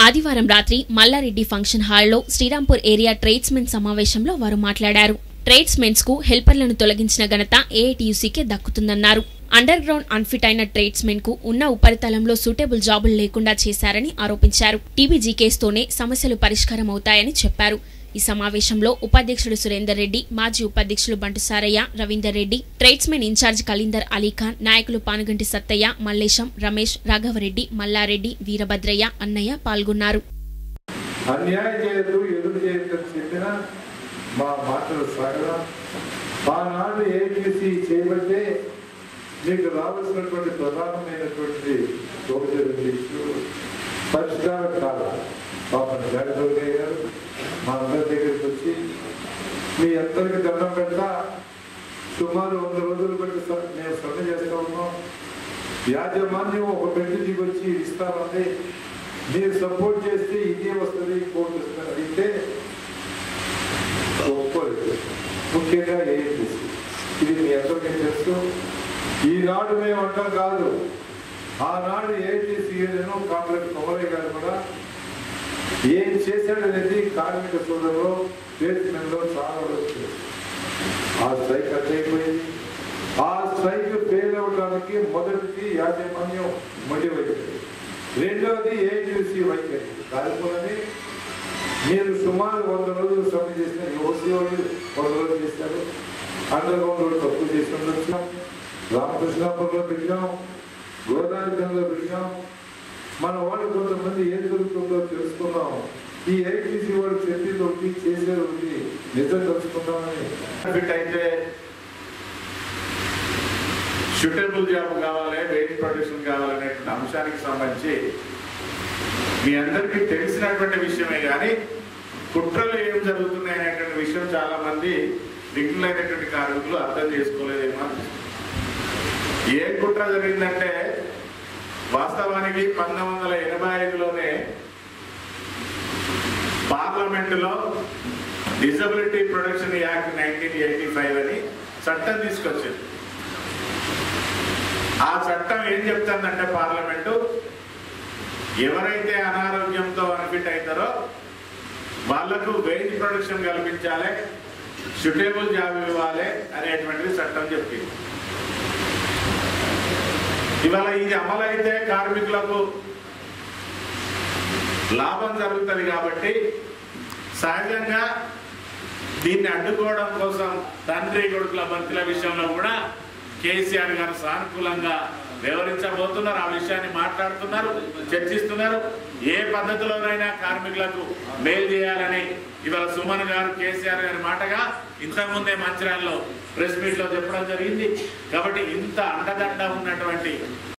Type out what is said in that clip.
ఆదివారం రాత్రి మల్లారెడ్డి ఫంక్షన్ హాల్లో శ్రీరాంపూర్ ఏరియా ట్రేడ్స్మెన్ సమావేశంలో వారు మాట్లాడారు ట్రేడ్స్మెన్స్ కు హెల్పర్లను తొలగించిన ఘనత ఏఐటీయూసీకే దక్కుతుందన్నారు అండర్ గ్రౌండ్ అన్ఫిట్ అయిన ట్రేడ్స్మెన్ కు ఉన్న ఉపరితలంలో సూటబుల్ జాబులు లేకుండా చేశారని ఆరోపించారు టీబీజీ కేసుతోనే సమస్యలు పరిష్కారం అవుతాయని చెప్పారు ఈ సమావేశంలో ఉపాధ్యక్షుడు సురేందర్ రెడ్డి మాజీ ఉపాధ్యక్షులు బంటు సారయ్య రవీందర్ రెడ్డి ట్రేడ్స్మెన్ ఇన్ఛార్జ్ కలీందర్ అలీఖాన్ నాయకులు పానుగంటి సత్తయ్య మల్లేశం రమేష్ రాఘవరెడ్డి మల్లారెడ్డి వీరభద్రయ్య అన్నయ్య పాల్గొన్నారు అన్యాయం చేయదు ఎదురు చేయొద్దని చెప్పిన మా మాటలు సాగడం ఆనాడు ఏబిసి చేయబట్టే మీకు రావాల్సినటువంటి ప్రధానమైనటువంటి సోదరు ఇష్యూ పరిష్కారం కాదు పాపం జాగ్రత్త గారు మా అందరి దగ్గరికి వచ్చి మీ అందరికి దండం పెడతా సుమారు వంద రోజులు బట్టి స- మేము సమ్మె చేస్తా ఉన్నాం యాజమాన్యం ఒక బెంచ్కి వచ్చి ఇస్తామంది మీరు సపోర్ట్ చేస్తే ఇదే వస్తుంది కోర్టు వస్తుంది అడిగితే ఒప్పుకోలేదు ముఖ్యంగా ఏఎన్టీసీ ఇది మీ అందరికీ తెలుసు ఈనాడు మేము అంటాం కాదు ఆనాడు ఏఎన్టీసీ ఏదైనా కాంగ్రెస్ కొమరయ్య గారు కూడా ఏం చేశాడనేది కార్మిక సోదరులో బేస్మెంట్లో చాలా వరకు ఆ స్ట్రైక్ కట్ అయిపోయింది ఆ స్ట్రైక్ ఫెయిల్ అవ్వడానికి మొదటిది యాజమాన్యం మొండి వైఖరి రెండవది ఏజెన్సీ వైఖరి దానిపోలని మీరు సుమారు వంద రోజులు సమ్మె చేసిన ఓసీ వాళ్ళు వంద రోజులు చేశారు అండర్ గ్రౌండ్ రోడ్ తక్కువ చేసి ఉండొచ్చు రామకృష్ణాపురంలో పెట్టాం గోదావరిలో పెట్టాం మన వాళ్ళు కొంతమంది ఏం జరుగుతుందో తెలుసుకున్నాం ఈ ఏపీసీ వాళ్ళు చెప్పింది ఒకటి చేసేది ఒకటి నిజం తెలుసుకుందామని ఫిట్ అయితే షూటబుల్ జాబ్ కావాలి వెయిట్ ప్రొడక్షన్ కావాలనేటువంటి అంశానికి సంబంధించి మీ అందరికీ తెలిసినటువంటి విషయమే కానీ కుట్రలు ఏం జరుగుతున్నాయి అనేటువంటి విషయం చాలా మంది నిఘులైనటువంటి కార్మికులు అర్థం చేసుకోలేదేమో అనిపిస్తుంది. ఏ కుట్ర జరిగిందంటే వాస్తవానికి పంతొమ్మిది వందల ఎనభై ఐదులోనే పార్లమెంటులో disability production act nineteen eighty five అని చట్టం తీసుకొచ్చింది ఆ చట్టం ఏం చెప్తుందంటే పార్లమెంటు ఎవరైతే అనారోగ్యంతో అన్ఫిట్ అవుతారో వాళ్లకు వెయిట్ ప్రొడక్షన్ కల్పించాలి సుటేబుల్ జాబ్ ఇవ్వాలి అనేటువంటిది చట్టం చెప్పింది ఇవాళ ఇది అమలైతే కార్మికులకు లాభం జరుగుతుంది కాబట్టి సహజంగా దీన్ని అడ్డుకోవడం కోసం తండ్రి కొడుకుల బంతుల విషయంలో కూడా కేసీఆర్ గారు సానుకూలంగా వివరించబోతున్నారు ఆ విషయాన్ని మాట్లాడుతున్నారు చర్చిస్తున్నారు ఏ పద్ధతిలోనైనా కార్మికులకు మేలు చేయాలని ఇవాళ సుమన్ గారు కేసీఆర్ గారి మాటగా ఇంతకుముందే మంచిర్యాలలో ప్రెస్ మీట్ లో చెప్పడం జరిగింది కాబట్టి ఇంత అండదండ ఉన్నటువంటి